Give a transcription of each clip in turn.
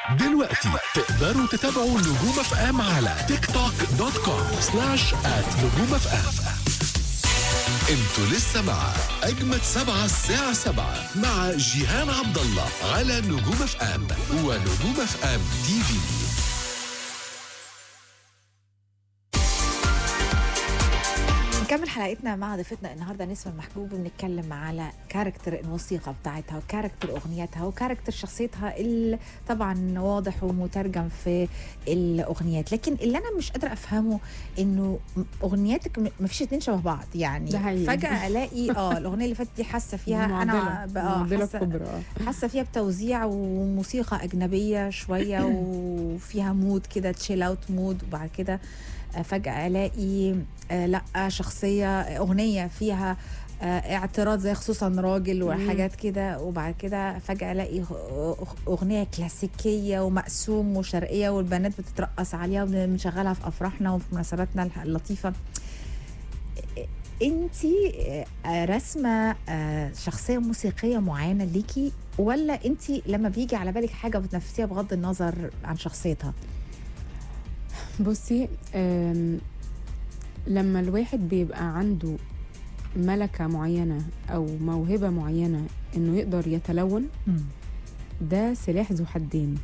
دلوقتي تقدروا تتابعوا نجوم اف ام على تيك توك دوت كوم سلاش ات نجوم اف ام انتوا لسه مع اجمد سبعة الساعة سبعة مع جيهان عبد الله على نجوم اف ام ونجوم اف ام تي في نكمل حلقتنا مع ضيفتنا النهارده نسمة محبوب بنتكلم على كاركتر الموسيقى بتاعتها وكاركتر اغنياتها وكاركتر شخصيتها اللي طبعا واضح ومترجم في الاغنيات لكن اللي انا مش قادره افهمه انه اغنياتك م- مفيش اتنين شبه بعض يعني ده حقيقي. فجاه الاقي اه الاغنيه اللي فاتت دي حاسه فيها انا معضلة ب- آه، معضلة حاسة- كبرى آه. حاسه فيها بتوزيع وموسيقى اجنبيه شويه وفيها مود كده تشيل اوت مود وبعد كده آه، فجاه الاقي آه، لا شخصيه اغنيه فيها آه، اعتراض زي خصوصا راجل وحاجات كده وبعد كده فجاه الاقي أغ- اغنيه كلاسيكيه ومقسوم وشرقيه والبنات بتترقص عليها وبنشغلها في افراحنا وفي مناسباتنا اللطيفه انت رسمه آه، شخصيه موسيقيه معينه ليكي ولا انت لما بيجي على بالك حاجه بتنفذيها بغض النظر عن شخصيتها بصي آم، لما الواحد بيبقى عنده ملكة معينة أو موهبة معينة إنه يقدر يتلون ده سلاح ذو حدين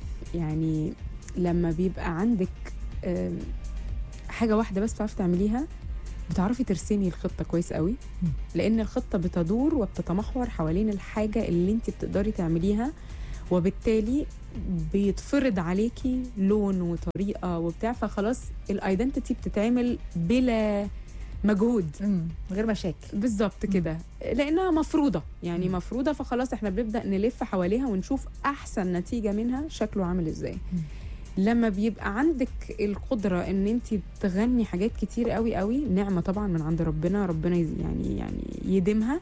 يعني لما بيبقى عندك آم، حاجة واحدة بس بتعرفي تعمليها بتعرفي ترسمي الخطة كويس قوي مم. لأن الخطة بتدور وبتتمحور حوالين الحاجة اللي انت بتقدري تعمليها وبالتالي بيتفرض عليكي لون وطريقة وبتاع فخلاص الايدنتيتي بتتعمل بلا مجهود مم. غير مشاكل بالظبط كده لانها مفروضه يعني مم. مفروضه فخلاص احنا بنبدا نلف حواليها ونشوف احسن نتيجه منها شكله عامل ازاي لما بيبقى عندك القدره ان انت تغني حاجات كتير قوي قوي نعمه طبعا من عند ربنا ربنا يز- يعني يعني يديمها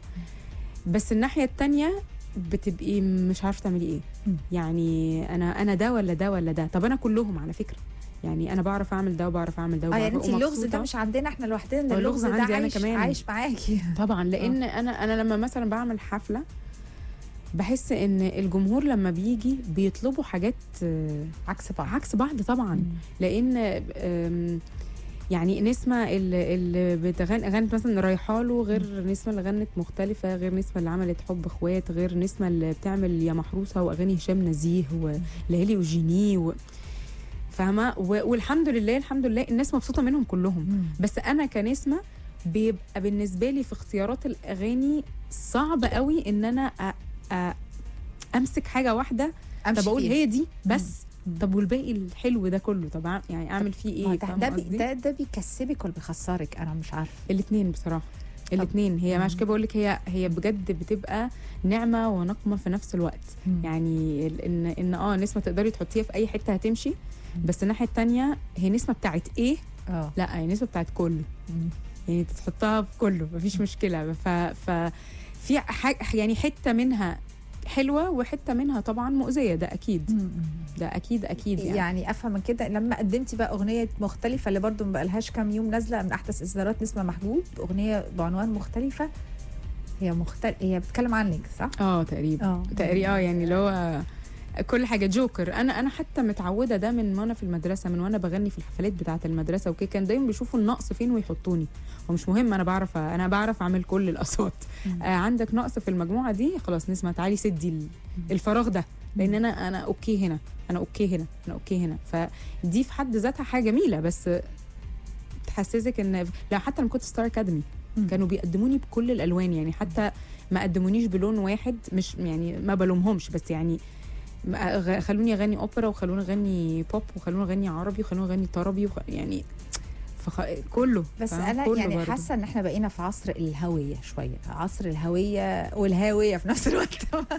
بس الناحيه التانية بتبقي مش عارفه تعملي ايه مم. يعني انا انا ده ولا ده ولا ده طب انا كلهم على فكره يعني انا بعرف اعمل ده وبعرف اعمل ده اه وبعرف يعني انت أبقى اللغز ده مبسوطة. مش عندنا احنا لوحدنا ده هو اللغز اللغز ده عندي أنا عايش كمان. عايش معاكي طبعا لان انا انا لما مثلا بعمل حفله بحس ان الجمهور لما بيجي بيطلبوا حاجات آه، عكس بعض عكس بعض طبعا لان آم، يعني نسمة اللي, اللي بتغني غنت مثلا رايحه له غير نسمة اللي غنت مختلفة غير نسمة اللي عملت حب اخوات غير نسمة اللي بتعمل يا محروسة واغاني هشام نزيه وليالي وجيني و... فاهمة و... والحمد لله الحمد لله الناس مبسوطة منهم كلهم مم. بس انا كنسمه بيبقى بالنسبه لي في اختيارات الاغاني صعب قوي ان انا أ... أ... امسك حاجه واحده امشي طب اقول فيه. هي دي بس طب والباقي الحلو ده كله طب أع- يعني اعمل فيه ما ايه ده, فاهمة ده, بي قصدي؟ ده ده بيكسبك ولا بيخسرك انا مش عارفه الاثنين بصراحه الاثنين هي مم. عشان كده بقول لك هي هي بجد بتبقى نعمه ونقمه في نفس الوقت يعني ال- ان ان اه نسمه تقدري تحطيها في اي حته هتمشي بس الناحيه التانية هي نسمه بتاعت ايه اه لا هي نسمه بتاعت كله مم. يعني تحطها في كله مفيش مشكله ف ف في ح... يعني حته منها حلوه وحته منها طبعا مؤذيه ده اكيد مم. ده اكيد اكيد يعني, يعني افهم من كده لما قدمتي بقى اغنيه مختلفه اللي برضو ما بقالهاش كام يوم نازله من احدث اصدارات نسمه محبوب اغنيه بعنوان مختلفه هي مختلف هي بتتكلم عنك صح؟ اه تقريبا اه تقريبا اه يعني اللي هو كل حاجه جوكر انا انا حتى متعوده ده من وانا في المدرسه من وانا بغني في الحفلات بتاعه المدرسه وكده كان دايما بيشوفوا النقص فين ويحطوني ومش مهم انا بعرف انا بعرف اعمل كل الاصوات مم. آه عندك نقص في المجموعه دي خلاص نسمع تعالي سدي ال- الفراغ ده لان انا انا اوكي هنا انا اوكي هنا انا اوكي هنا فدي في حد ذاتها حاجه جميله بس تحسسك ان لا حتى لما كنت ستار اكاديمي مم. كانوا بيقدموني بكل الالوان يعني حتى ما قدمونيش بلون واحد مش يعني ما بلومهمش بس يعني ما- غ- خلوني اغني اوبرا وخلوني اغني بوب وخلوني اغني عربي وخلوني اغني طربي وخ... يعني فخ... كله بس فاهمة؟ انا كله يعني برضه. حاسه ان احنا بقينا في عصر الهويه شويه عصر الهويه والهاويه في نفس الوقت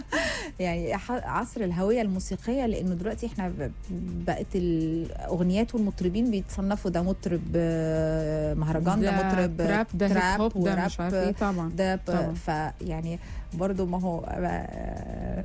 يعني ح- عصر الهويه الموسيقيه لانه دلوقتي احنا ب- بقت الاغنيات والمطربين بيتصنفوا ده مطرب آه، مهرجان ده مطرب تراب ده هيب تراب هوب ده مش وراب عارف ايه طبعا ده طبعا. فيعني برضو ما هو آه،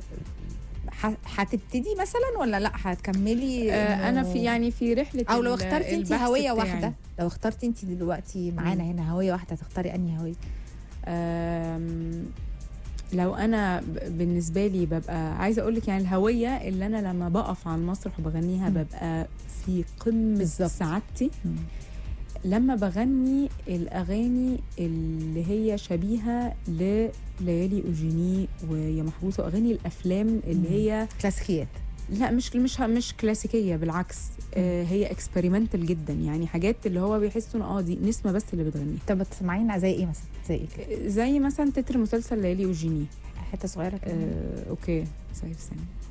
ح- هتبتدي مثلا ولا لا هتكملي آه انا إنه- في يعني في رحله او لو ال- اخترتي انت البحث هويه بتاعي. واحده لو اخترتي انت دلوقتي معانا مم. هنا هويه واحده هتختاري انهي هويه آم، لو انا ب- بالنسبه لي ببقى عايزه اقول لك يعني الهويه اللي انا لما بقف على المسرح وبغنيها مم. ببقى في قمه بالظبط. سعادتي مم. لما بغني الاغاني اللي هي شبيهه لليالي اوجيني ويا محبوسه واغاني الافلام اللي مم. هي كلاسيكيات لا مش مش مش كلاسيكيه بالعكس آه هي اكسبيرمنتال جدا يعني حاجات اللي هو بيحسوا إن اه دي نسمه بس اللي بتغنيها طب بتسمعينا زي ايه مثلا زي ايه كده زي مثلا تتر مسلسل ليالي اوجيني حته صغيره كده آه اوكي صحيح ثانيه